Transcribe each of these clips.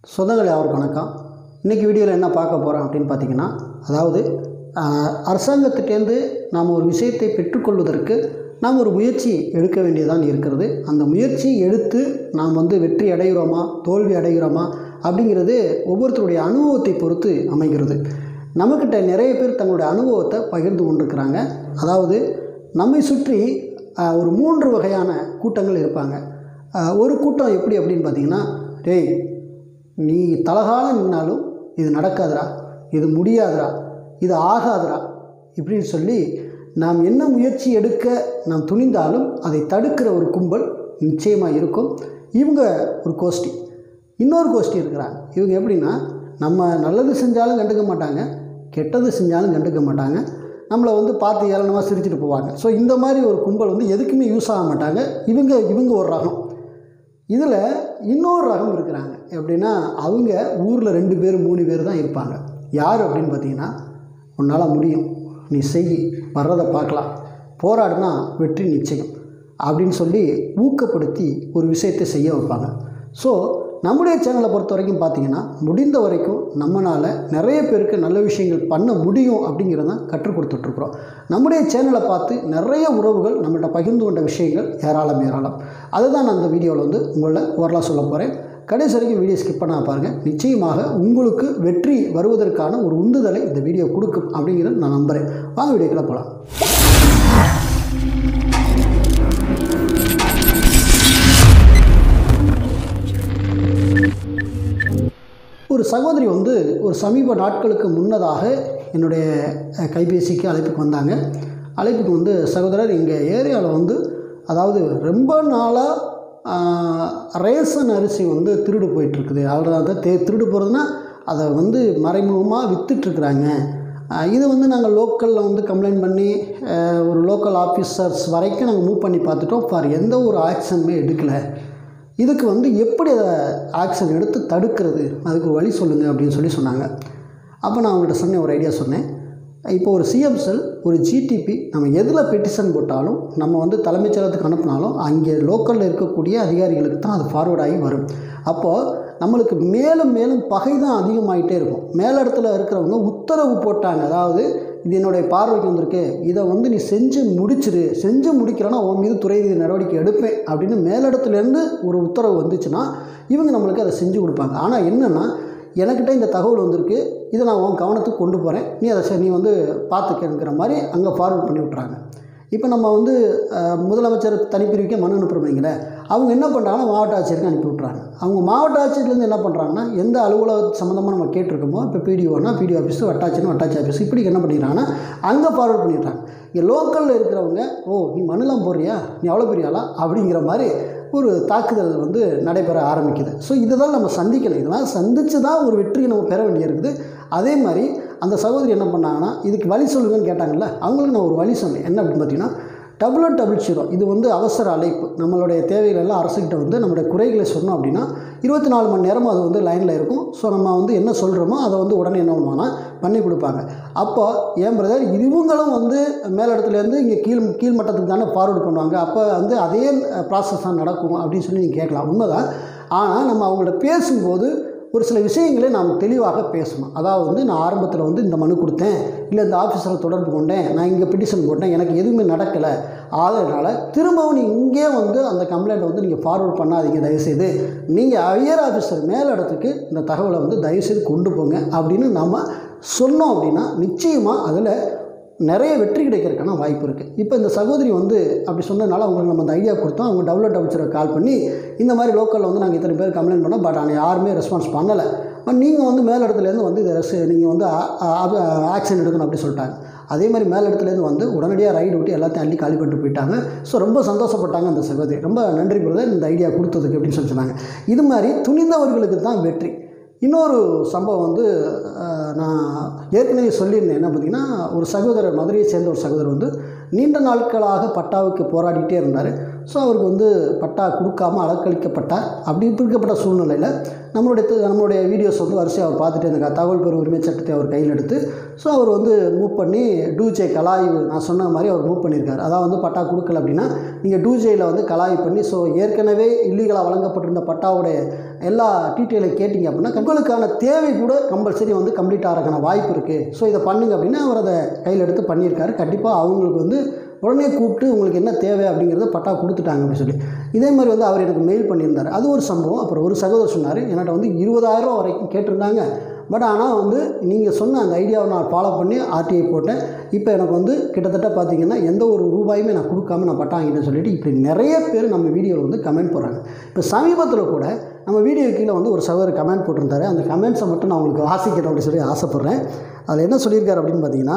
சொந்தங்கள் யாருக்கு வணக்கம் இன்றைக்கி வீடியோவில் என்ன பார்க்க போகிறோம் அப்படின்னு பார்த்தீங்கன்னா அதாவது ஆஹ், அரசாங்கத்திட்டேருந்து நாம் ஒரு விஷயத்தை பெற்றுக்கொள்வதற்கு நாம் ஒரு முயற்சி எடுக்க வேண்டியதான் இருக்கிறது அந்த முயற்சி எடுத்து நாம் வந்து வெற்றி அடைகிறோமா தோல்வி அடைகிறோமா அப்படிங்கிறது ஒவ்வொருத்தருடைய அனுபவத்தை பொறுத்து அமைகிறது நம்மக்கிட்ட நிறைய பேர் தங்களுடைய அனுபவத்தை பகிர்ந்து கொண்டிருக்கிறாங்க அதாவது நம்மை சுற்றி ஆஹ், ஒரு மூன்று வகையான கூட்டங்கள் இருப்பாங்க ஆஹ், ஒரு கூட்டம் எப்படி அப்படின்னு பார்த்தீங்கன்னா டேய் நீ தலகாலம் நின்னாலும் இது நடக்காதுடா இது முடியாதுடா இது ஆகாதுடா இப்படின்னு சொல்லி நாம் என்ன முயற்சி எடுக்க நாம் துணிந்தாலும் அதை தடுக்கிற ஒரு கும்பல் நிச்சயமாக இருக்கும் இவங்க ஒரு கோஷ்டி இன்னொரு கோஷ்டி இருக்கிறாங்க இவங்க எப்படின்னா நம்ம நல்லது செஞ்சாலும் கண்டுக்க மாட்டாங்க கெட்டது செஞ்சாலும் கண்டுக்க மாட்டாங்க நம்மளை வந்து பார்த்து ஏளனமாக சிரிச்சிட்டு போவாங்க ஸோ இந்த மாதிரி ஒரு கும்பல் வந்து எதுக்குமே யூஸ் ஆக மாட்டாங்க இவங்க இவங்க ஒரு ரகம் இதில் இன்னொரு ரகம் இருக்கிறாங்க எப்படின்னா அவங்க ஊரில் ரெண்டு பேர் மூணு பேர் தான் இருப்பாங்க யார் அப்படின்னு பார்த்தீங்கன்னா உன்னால் முடியும் நீ செய் வர்றதை பார்க்கலாம் போராடினா வெற்றி நிச்சயம் அப்படின்னு சொல்லி ஊக்கப்படுத்தி ஒரு விஷயத்தை செய்ய வைப்பாங்க ஸோ நம்முடைய சேனலை பொறுத்த வரைக்கும் பார்த்தீங்கன்னா முடிந்த வரைக்கும் நம்மளால் நிறைய பேருக்கு நல்ல விஷயங்கள் பண்ண முடியும் அப்படிங்கிறத கற்றுக் கொடுத்துட்ருக்குறோம் நம்முடைய சேனலை பார்த்து நிறைய உறவுகள் நம்மள்ட்ட பகிர்ந்து கொண்ட விஷயங்கள் ஏராளம் ஏராளம் அதை தான் நான் அந்த வீடியோவில் வந்து உங்களை ஓரலாக சொல்ல போகிறேன் கடைசி வரைக்கும் வீடியோ ஸ்கிப் பண்ண பாருங்கள் நிச்சயமாக உங்களுக்கு வெற்றி வருவதற்கான ஒரு உந்துதலை இந்த வீடியோ கொடுக்கும் அப்படிங்கிறத நான் நம்புகிறேன் வாங்க வீடியோக்குள்ளே போகலாம் ஒரு சகோதரி வந்து ஒரு சமீப நாட்களுக்கு முன்னதாக என்னுடைய அஹ், கைபேசிக்கு அழைப்புக்கு வந்தாங்க அழைப்புக்கு வந்து சகோதரர் எங்கள் ஏரியாவில் வந்து அதாவது ரொம்ப நாளாக ரேஷன் அரிசி வந்து திருடு போயிட்டுருக்குது அதாவது தே திருடு போகிறதுனா அதை வந்து மறைமுகமாக விற்றுட்ருக்குறாங்க இது வந்து நாங்கள் லோக்கலில் வந்து கம்ப்ளைண்ட் பண்ணி அஹ், ஒரு லோக்கல் ஆஃபீஸர்ஸ் வரைக்கும் நாங்கள் மூவ் பண்ணி பார்த்துட்டோம் ஃபார் எந்த ஒரு ஆக்ஷனுமே எடுக்கலை இதுக்கு வந்து எப்படி அதை ஆக்ஷன் எடுத்து தடுக்கிறது அதுக்கு ஒரு வழி சொல்லுங்கள் அப்படின்னு சொல்லி சொன்னாங்க அப்போ நான் அவங்கள்ட்ட சொன்னேன் ஒரு ஐடியா சொன்னேன் இப்போ ஒரு சிஎம் செல் ஒரு ஜிடிபி நம்ம எதில் பெட்டிஷன் போட்டாலும் நம்ம வந்து தலைமைச் செயலகத்துக்கு அனுப்புனாலும் அங்கே லோக்கலில் இருக்கக்கூடிய அதிகாரிகளுக்கு தான் அது ஃபார்வர்ட் ஆகி வரும் அப்போது நம்மளுக்கு மேலும் மேலும் பகை தான் அதிகமாகிட்டே இருக்கும் மேலிடத்துல இருக்கிறவங்க உத்தரவு போட்டாங்க அதாவது இது என்னுடைய பார்வைக்கு வந்திருக்கு இதை வந்து நீ செஞ்சு முடிச்சிரு செஞ்சு முடிக்கிறேன்னா உன் மீது துறை ரீதி நடவடிக்கை எடுப்பேன் அப்படின்னு மேலிடத்துலேருந்து ஒரு உத்தரவு வந்துச்சுன்னா இவங்க நம்மளுக்கு அதை செஞ்சு கொடுப்பாங்க ஆனால் என்னென்னா எனக்கிட்ட இந்த தகவல் வந்திருக்கு இதை நான் உன் கவனத்துக்கு கொண்டு போகிறேன் நீ அதை சரி நீ வந்து பார்த்துக்கங்கிற மாதிரி அங்கே ஃபார்வர்ட் பண்ணி விட்றாங்க இப்போ நம்ம வந்து அஹ், முதலமைச்சர் தனிப்பிரிவுக்கே மனு அனுப்புகிறோம் வைங்களேன் அவங்க என்ன பண்ணுறாங்கன்னா மாவட்ட ஆட்சியருக்கு அனுப்பி விட்றாங்க அவங்க மாவட்ட ஆட்சியர்லேருந்து என்ன பண்ணுறாங்கன்னா எந்த அலுவலக சம்மந்தமாக நம்ம கேட்டிருக்கோமோ இப்போ பிடிஓனா பிடிஓ ஆஃபீஸ் வட்டாட்சியர்னு வட்டாட்சி ஆஃபீஸ் இப்படி என்ன பண்ணிடுறாங்கன்னா அங்கே ஃபார்வர்ட் பண்ணிடுறாங்க இங்கே லோக்கலில் இருக்கிறவங்க ஓ நீ மண்ணுலாம் போடுறியா நீ அவ்வளோ பெரிய ஆளா அப்படிங்கிற மாதிரி ஒரு தாக்குதல் வந்து நடைபெற ஆரம்பிக்குது ஸோ இதுதான் நம்ம சந்திக்கணும் இதெல்லாம் சந்தித்து தான் ஒரு வெற்றியை நம்ம பெற வேண்டியிருக்குது அதே மாதிரி அந்த சகோதரி என்ன பண்ணாங்கன்னா இதுக்கு வழி சொல்லுங்கன்னு கேட்டாங்கல்ல அவங்களுக்கு நான் ஒரு வழி சொன்னேன் என்ன அப்படின்னு பார்த்தீங்கன்னா டபுள் ஒன் டபுள் ஜீரோ இது வந்து அவசர அழைப்பு நம்மளுடைய தேவைகள் எல்லாம் அரசுக்கிட்ட வந்து நம்மளுடைய குறைகளை சொன்னோம் அப்படின்னா இருபத்தி நாலு மணி நேரமும் அது வந்து லைனில் இருக்கும் ஸோ நம்ம வந்து என்ன சொல்கிறோமோ அதை வந்து உடனே என்ன பண்ணுவாங்கன்னா பண்ணி கொடுப்பாங்க அப்போ ஏன் பிரதர் இவங்களும் வந்து மேலிடத்துலேருந்து இங்கே கீழ் கீழ் மட்டத்துக்கு தானே ஃபார்வர்டு பண்ணுவாங்க அப்போ வந்து அதே ப்ராசஸ் தான் நடக்கும் அப்படின்னு சொல்லி நீங்கள் கேட்கலாம் உண்மைதான் ஆனால் நம்ம அவங்கள்ட்ட பேசும்போது ஒரு சில விஷயங்களை நாம் தெளிவாக பேசணும் அதாவது வந்து நான் ஆரம்பத்தில் வந்து இந்த மனு கொடுத்தேன் இல்லை இந்த ஆஃபீஸரில் தொடர்பு கொண்டேன் நான் இங்கே பிட்டிஷன் போட்டேன் எனக்கு எதுவுமே நடக்கலை அதனால் திரும்பவும் நீங்கள் இங்கே வந்து அந்த கம்ப்ளைண்ட்டை வந்து நீங்கள் ஃபார்வர்ட் பண்ணாதீங்க தயவுசெய்து நீங்கள் ஹையர் ஆஃபீஸர் மேல் இடத்துக்கு இந்த தகவலை வந்து தயவுசெய்து கொண்டு போங்க அப்படின்னு நம்ம சொன்னோம் அப்படின்னா நிச்சயமாக அதில் நிறைய வெற்றி கிடைக்கிறதுக்கான வாய்ப்பு இருக்குது இப்போ இந்த சகோதரி வந்து அப்படி சொன்னதுனால அவங்களுக்கு நம்ம அந்த ஐடியா கொடுத்தோம் அவங்க டெவலப் அமைச்சரை கால் பண்ணி இந்த மாதிரி லோக்கலில் வந்து நாங்கள் இத்தனை பேர் கம்ப்ளைண்ட் பண்ணோம் பட் ஆனால் யாருமே ரெஸ்பான்ஸ் பண்ணலை பட் நீங்கள் வந்து மேலிடத்துலேருந்து வந்து இதை ரெஸ் நீங்கள் வந்து ஆக்ஷன் எடுக்கணும் அப்படி சொல்லிட்டாங்க அதே மாதிரி மேலிடத்துலேருந்து வந்து உடனடியாக ரைடு விட்டு எல்லாத்தையும் அள்ளி காலி பண்ணிட்டு போயிட்டாங்க ஸோ ரொம்ப சந்தோஷப்பட்டாங்க அந்த சகோதரி ரொம்ப நன்றி பிரதர் இந்த ஐடியா கொடுத்ததுக்கு அப்படின்னு சொல்லி சொன்னாங்க இது மாதிரி துணிந்தவர்களுக்கு தான் வெற்றி இன்னொரு சம்பவம் வந்து அஹ், நான் ஏற்கனவே சொல்லியிருந்தேன் என்ன பார்த்தீங்கன்னா ஒரு சகோதரர் மதுரையை சேர்ந்த ஒரு சகோதரர் வந்து நீண்ட நாட்களாக பட்டாவுக்கு போராடிட்டே இருந்தார் ஸோ அவருக்கு வந்து பட்டா கொடுக்காம அலக்களிக்கப்பட்டார் அப்படி இருக்கப்பட்ட சூழ்நிலையில் நம்மளுடைய து- நம்மளுடைய வீடியோஸ் வந்து வரிசையாக அவர் பார்த்துட்டு இந்த தகவல் பெறும் உரிமை சட்டத்தை அவர் கையில் எடுத்து ஸோ அவர் வந்து மூவ் பண்ணி டூஜே கலாய்வு நான் சொன்ன மாதிரி அவர் மூவ் பண்ணியிருக்காரு அதாவது வந்து பட்டா கொடுக்கல அப்படின்னா நீங்கள் டூஜேயில் வந்து கலாய்வு பண்ணி ஸோ ஏற்கனவே இல்லீகலாக வழங்கப்பட்டிருந்த பட்டாவுடைய எல்லா டீட்டெயிலையும் கேட்டிங்க அப்படின்னா உங்களுக்கான தேவை கூட கம்பல்சரி வந்து கம்ப்ளீட் ஆகிறதுக்கான வாய்ப்பு இருக்குது ஸோ இதை பண்ணுங்க அப்படின்னா அவர் அதை கையில் எடுத்து பண்ணியிருக்காரு கண்டிப்பாக அவங்களுக்கு வந்து உடனே கூப்பிட்டு உங்களுக்கு என்ன தேவை அப்படிங்கிறத பட்டா கொடுத்துட்டாங்க அப்படின்னு சொல்லி இதே மாதிரி வந்து அவர் எனக்கு மெயில் பண்ணியிருந்தார் அது ஒரு சம்பவம் அப்புறம் ஒரு சகோதரர் சொன்னார் என்கிட்ட வந்து இருபதாயிரம் ரூபா வரைக்கும் கேட்டிருந்தாங்க பட் ஆனால் வந்து நீங்கள் சொன்ன அந்த ஐடியாவை நான் ஃபாலோ பண்ணி ஆர்டிஐ போட்டேன் இப்போ எனக்கு வந்து கிட்டத்தட்ட பார்த்தீங்கன்னா எந்த ஒரு ரூபாயுமே நான் கொடுக்காம நான் பட்டா வாங்கிட்டேன்னு சொல்லிட்டு இப்படி நிறைய பேர் நம்ம வீடியோவில் வந்து கமெண்ட் போடுறாங்க இப்போ சமீபத்தில் கூட நம்ம வீடியோ கீழே வந்து ஒரு சகோதரர் கமெண்ட் போட்டிருந்தாரு அந்த கமெண்ட்ஸை மட்டும் நான் உங்களுக்கு வாசிக்கணும் அப்படின்னு சொல்லி ஆசைப்பட்றேன் அதில் என்ன சொல்லியிருக்காரு அப்படின்னு பார்த்தீங்கன்னா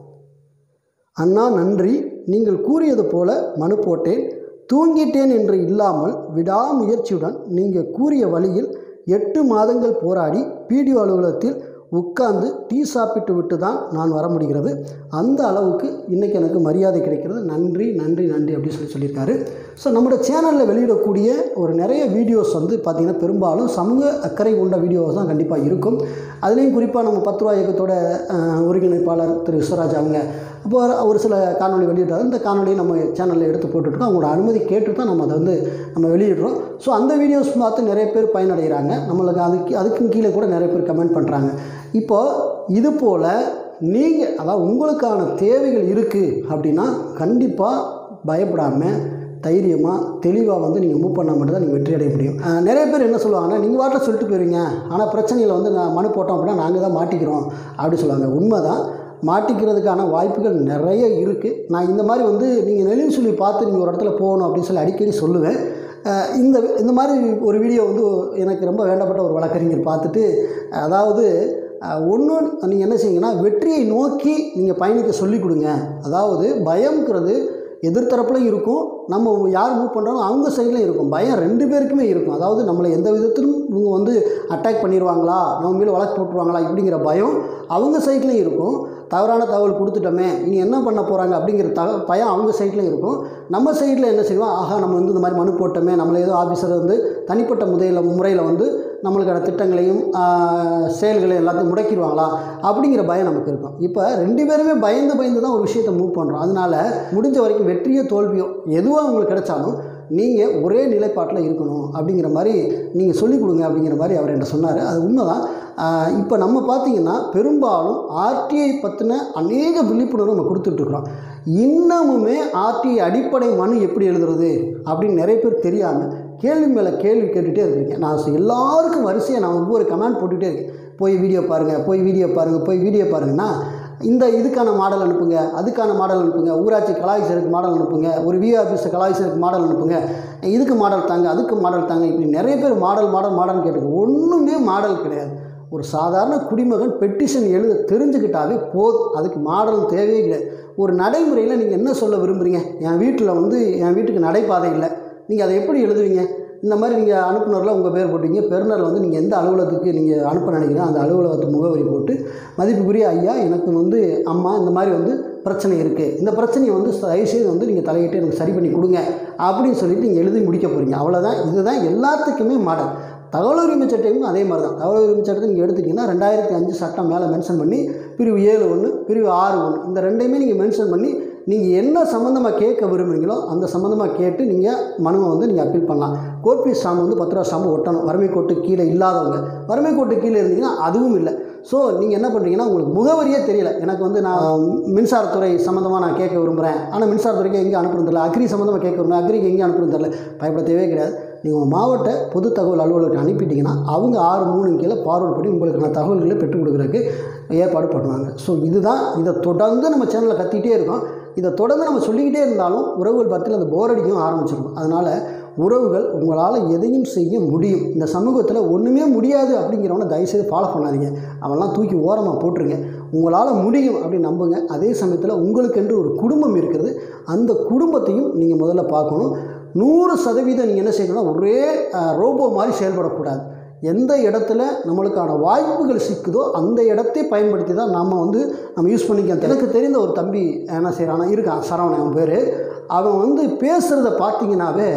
அண்ணா நன்றி நீங்கள் கூறியது போல மனு போட்டேன் தூங்கிட்டேன் என்று இல்லாமல் விடாமுயற்சியுடன் நீங்கள் கூறிய வழியில் எட்டு மாதங்கள் போராடி பிடிஓ அலுவலகத்தில் உட்கார்ந்து டீ சாப்பிட்டு விட்டு தான் நான் வர முடிகிறது அந்த அளவுக்கு இன்றைக்கி எனக்கு மரியாதை கிடைக்கிறது நன்றி நன்றி நன்றி அப்படின்னு சொல்லி சொல்லியிருக்காரு ஸோ நம்மளோட சேனலில் வெளியிடக்கூடிய ஒரு நிறைய வீடியோஸ் வந்து பார்த்திங்கன்னா பெரும்பாலும் சமூக அக்கறை கொண்ட வீடியோஸ் தான் கண்டிப்பாக இருக்கும் அதுலேயும் குறிப்பாக நம்ம பத்து ரூபா இயக்கத்தோட அஹ், ஒருங்கிணைப்பாளர் திரு விஸ்வராஜ் அவங்க அப்போ ஒரு சில காணொளி வெளியிட்டாரு இந்த காணொலியை நம்ம சேனலில் எடுத்து போட்டுருக்கோம் அவங்களோட அனுமதி கேட்டு தான் நம்ம அதை வந்து நம்ம வெளியிடுறோம் ஸோ அந்த வீடியோஸ் பார்த்து நிறைய பேர் பயனடைகிறாங்க நம்மளுக்கு அதுக்கு அதுக்கும் கீழே கூட நிறைய பேர் கமெண்ட் பண்ணுறாங்க இப்போது இது போல் நீங்கள் அதாவது உங்களுக்கான தேவைகள் இருக்குது அப்படின்னா கண்டிப்பாக பயப்படாமல் தைரியமாக தெளிவாக வந்து நீங்கள் மூவ் பண்ணால் மட்டும் தான் நீங்கள் வெற்றி அடைய முடியும் அஹ் நிறைய பேர் என்ன சொல்லுவாங்கன்னா நீங்கள் வாட்டில் சொல்லிட்டு போயிருவீங்க ஆனால் பிரச்சனையில் வந்து நான் மனு போட்டோம் அப்படின்னா நாங்கள் தான் மாட்டிக்கிறோம் அப்படி சொல்லுவாங்க உண்மை தான் மாட்டிக்கிறதுக்கான வாய்ப்புகள் நிறைய இருக்குது நான் இந்த மாதிரி வந்து நீங்கள் நெளிவு சொல்லி பார்த்து நீங்கள் ஒரு இடத்துல போகணும் அப்படின்னு சொல்லி அடிக்கடி சொல்லுவேன் அஹ் இந்த இந்த மாதிரி ஒரு வீடியோ வந்து எனக்கு ரொம்ப வேண்டப்பட்ட ஒரு வழக்கறிஞர் பார்த்துட்டு அதாவது ஒன்று நீங்கள் என்ன செய்யுங்கன்னா வெற்றியை நோக்கி நீங்கள் பயணிக்க சொல்லிக் கொடுங்க அதாவது பயம்ங்கிறது எதிர்த்தரப்புலையும் இருக்கும் நம்ம யார் மூவ் பண்ணுறோமோ அவங்க சைட்லையும் இருக்கும் பயம் ரெண்டு பேருக்குமே இருக்கும் அதாவது நம்மளை எந்த விதத்திலும் இவங்க வந்து அட்டாக் பண்ணிடுவாங்களா நம்ம மேலே வழக்கு போட்டுருவாங்களா இப்படிங்கிற பயம் அவங்க சைட்லையும் இருக்கும் தவறான தகவல் கொடுத்துட்டோமே இனி என்ன பண்ண போகிறாங்க அப்படிங்கிற தக பயம் அவங்க சைட்லையும் இருக்கும் நம்ம சைடில் என்ன செய்வோம் ஆஹா நம்ம வந்து இந்த மாதிரி மனு போட்டோமே நம்மளை ஏதோ ஆஃபீஸர் வந்து தனிப்பட்ட முறையில் முறையில் வந்து நம்மளுக்கான திட்டங்களையும் ஆஹ், செயல்களையும் எல்லாத்தையும் முடக்கிடுவாங்களா அப்படிங்கிற பயம் நமக்கு இருக்கும் இப்போ ரெண்டு பேருமே பயந்து பயந்து தான் ஒரு விஷயத்தை மூவ் பண்ணுறோம் அதனால முடிஞ்ச வரைக்கும் வெற்றியோ தோல்வியோ எதுவாக உங்களுக்கு கிடைச்சாலும் நீங்கள் ஒரே நிலைப்பாட்டில் இருக்கணும் அப்படிங்கிற மாதிரி நீங்கள் சொல்லிக் கொடுங்க அப்படிங்கிற மாதிரி அவர் என்ன சொன்னார் அது உண்மைதான் ஆஹ், இப்போ நம்ம பார்த்தீங்கன்னா பெரும்பாலும் ஆர்டிஐ பற்றின அநேக விழிப்புணர்வு நம்ம கொடுத்துட்ருக்குறோம் இன்னமுமே ஆர்டிஐ அடிப்படை மனு எப்படி எழுதுறது அப்படின்னு நிறைய பேர் தெரியாமல் கேள்வி மேலே கேள்வி கேட்டுகிட்டே இருக்கீங்க நான் சொ- எல்லாருக்கும் வரிசையாக நான் ஒவ்வொரு கமெண்ட் போட்டுகிட்டே இருக்கேன் போய் வீடியோ பாருங்கள் போய் வீடியோ பாருங்கள் போய் வீடியோ பாருங்கன்னா இந்த இதுக்கான மாடல் அனுப்புங்க அதுக்கான மாடல் அனுப்புங்க ஊராட்சி கலாய்சருக்கு மாடல் அனுப்புங்க ஒரு வி ஆஃபீஸ் கலாய்சருக்கு மாடல் அனுப்புங்க இதுக்கு மாடல் தாங்க அதுக்கு மாடல் தாங்க இப்படி நிறைய பேர் மாடல் மாடல் மாடல்னு கேட்டுருக்கு ஒன்றுமே மாடல் கிடையாது ஒரு சாதாரண குடிமகன் பெட்டிஷன் எழுத தெரிஞ்சுக்கிட்டாவே போதும் அதுக்கு மாடல் தேவையே கிடையாது ஒரு நடைமுறையில் நீங்கள் என்ன சொல்ல விரும்புகிறீங்க என் வீட்டில் வந்து என் வீட்டுக்கு நடைபாதை இல்லை நீங்கள் அதை எப்படி எழுதுவீங்க இந்த மாதிரி நீங்கள் அனுப்புனரில் உங்கள் பேர் போட்டீங்க பெறுநரில் வந்து நீங்கள் எந்த அலுவலகத்துக்கு நீங்கள் அனுப்ப நினைக்கிறீங்க அந்த அலுவலகத்து முகவரி போட்டு மதிப்புக்குரிய ஐயா எனக்கு வந்து அம்மா இந்த மாதிரி வந்து பிரச்சனை இருக்குது இந்த பிரச்சனையை வந்து தயவுசெய்து வந்து நீங்கள் தலையிட்டு எனக்கு சரி பண்ணி கொடுங்க அப்படின்னு சொல்லிட்டு நீங்கள் எழுதி முடிக்க போகிறீங்க அவ்வளோதான் இதுதான் எல்லாத்துக்குமே மாடல் தகவல் உரிமை சட்டமும் அதே மாதிரி தான் தகவல் உரிமை சட்டத்தை நீங்கள் எடுத்துக்கிட்டிங்கன்னா ரெண்டாயிரத்தி அஞ்சு சட்டம் மேலே மென்ஷன் பண்ணி பிரிவு ஏழு ஒன்று பிரிவு ஆறு ஒன்று இந்த ரெண்டையுமே நீங்கள் மென்ஷன் பண்ணி நீங்கள் என்ன சம்மந்தமாக கேட்க விரும்புகிறீங்களோ அந்த சம்மந்தமாக கேட்டு நீங்கள் மனுவை வந்து நீங்கள் அப்பீல் பண்ணலாம் கோர்ட் ஃபீஸ் ஸ்டாம்பு வந்து பத்து ரூபா ஸ்டாம்பு ஒட்டணும் வறுமை கோட்டு கீழே இல்லாதவங்க வறுமை கோட்டு கீழே இருந்தீங்கன்னா அதுவும் இல்லை ஸோ நீங்கள் என்ன பண்ணுறீங்கன்னா உங்களுக்கு முகவரியே தெரியல எனக்கு வந்து நான் மின்சாரத்துறை சம்மந்தமாக நான் கேட்க விரும்புகிறேன் ஆனால் மின்சாரத்துறைக்கு எங்கே அனுப்புறது தெரியல அக்ரி சம்மந்தமாக கேட்க விரும்புகிறேன் அக்ரிக்கு எங்கே அனுப்புறது தெரியல பயப்பட தேவையே கிடையாது நீங்கள் உங்கள் மாவட்ட பொது தகவல் அலுவலருக்கு அனுப்பிட்டீங்கன்னா அவங்க ஆறு மூணு கீழே ஃபார்வர்ட் பண்ணி உங்களுக்கான தகவல்களை பெற்றுக் கொடுக்குறதுக்கு ஏற்பாடு பண்ணுவாங்க ஸோ இதுதான் இதை தொடர்ந்து நம்ம சேனலில் கத்திக்கிட்டே இருக்கோம் இதை தொடர்ந்து நம்ம சொல்லிக்கிட்டே இருந்தாலும் உறவுகள் பற்றியில் அது போர் அடிக்கவும் ஆரம்பிச்சிருக்கும் அதனால் உறவுகள் உங்களால் எதையும் செய்ய முடியும் இந்த சமூகத்தில் ஒன்றுமே முடியாது அப்படிங்கிறவனை தயவுசெய்து ஃபாலோ பண்ணாதீங்க அவன்லாம் தூக்கி ஓரமாக போட்டுருங்க உங்களால் முடியும் அப்படின்னு நம்புங்க அதே சமயத்தில் உங்களுக்கென்று ஒரு குடும்பம் இருக்கிறது அந்த குடும்பத்தையும் நீங்கள் முதல்ல பார்க்கணும் நூறு சதவீதம் நீங்கள் என்ன செய்யணும்னா ஒரே அஹ், ரோபோ மாதிரி செயல்படக்கூடாது எந்த இடத்துல நம்மளுக்கான வாய்ப்புகள் சிக்குதோ அந்த இடத்தை பயன்படுத்தி தான் நாம் வந்து நம்ம யூஸ் பண்ணிக்கலாம் எனக்கு தெரிந்த ஒரு தம்பி என்ன செய்கிறானா இருக்கான் சரவணன் அவன் பேர் அவன் வந்து பேசுகிறத பார்த்தீங்கன்னாவே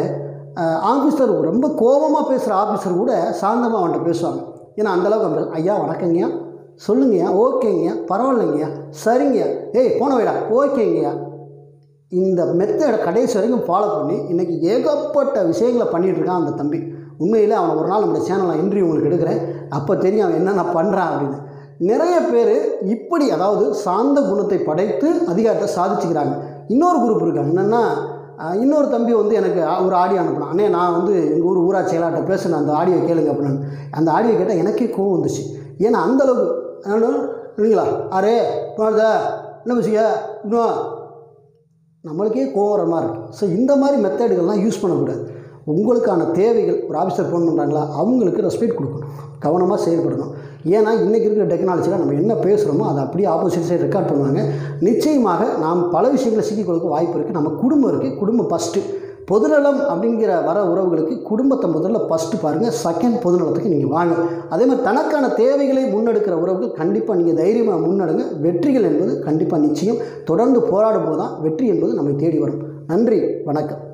ஆஃபீஸர் ரொம்ப கோபமாக பேசுகிற ஆஃபீஸர் கூட சாந்தமாக அவன்கிட்ட பேசுவாங்க ஏன்னா அந்தளவுக்கு அவன் பேச- ஐயா வணக்கங்கய்யா சொல்லுங்கய்யா ஓகேங்கய்யா பரவாயில்லைங்கய்யா சரிங்கய்யா ஏய் போன வைடா ஓகேங்கய்யா இந்த மெத்தடை கடைசி வரைக்கும் ஃபாலோ பண்ணி இன்றைக்கி ஏகப்பட்ட விஷயங்களை பண்ணிகிட்டு இருக்கான் அந்த தம்பி உண்மையில் அவனை ஒரு நாள் நம்மளுடைய சேனலில் இன்டர்வியூ உங்களுக்கு எடுக்கிறேன் அப்போ தெரியும் அவன் என்னென்ன பண்ணுறான் அப்படின்னு நிறைய பேர் இப்படி அதாவது சாந்த குணத்தை படைத்து அதிகாரத்தை சாதிச்சுக்கிறாங்க இன்னொரு குரூப் இருக்காங்க என்னென்னா அஹ், இன்னொரு தம்பி வந்து எனக்கு ஆ- ஒரு ஆடியோ அனுப்பினான் அண்ணே நான் வந்து எங்கள் ஊர் ஊராட்சி செயலாட்ட பேசுனேன் அந்த ஆடியோ கேளுங்க அப்படின்னு அந்த ஆடியோ கேட்டால் எனக்கே கோவம் வந்துச்சு ஏன்னா அந்தளவுக்கு இல்லைங்களா அரே போனத என்ன பேசுங்க இன்னும் நம்மளுக்கே கோவரமாக இருக்குது ஸோ இந்த மாதிரி மெத்தடுகள்லாம் யூஸ் பண்ணக்கூடாது உங்களுக்கான தேவைகள் ஒரு ஆஃபீஸர் ஃபோன் பண்ணுறாங்களா அவங்களுக்கு ரெஸ்பெக்ட் கொடுக்கணும் கவனமாக செயல்படணும் ஏன்னா இன்றைக்கி இருக்கிற டெக்னாலஜியில் நம்ம என்ன பேசுகிறோமோ அதை அப்படியே ஆப்போசிட் சைடு ரெக்கார்ட் பண்ணுவாங்க நிச்சயமாக நாம் பல விஷயங்களை சிக்கிக்கொடுக்க வாய்ப்பு இருக்குது நம்ம குடும்பம் இருக்குது குடும்பம் ஃபஸ்ட்டு பொதுநலம் அப்படிங்கிற வர உறவுகளுக்கு குடும்பத்தை முதல்ல ஃபஸ்ட்டு பாருங்கள் செகண்ட் பொதுநலத்துக்கு நீங்கள் வாங்க அதே மாதிரி தனக்கான தேவைகளை முன்னெடுக்கிற உறவுகள் கண்டிப்பாக நீங்கள் தைரியமாக முன்னெடுங்க வெற்றிகள் என்பது கண்டிப்பாக நிச்சயம் தொடர்ந்து போராடும் போது தான் வெற்றி என்பது நம்மை தேடி வரும் நன்றி வணக்கம்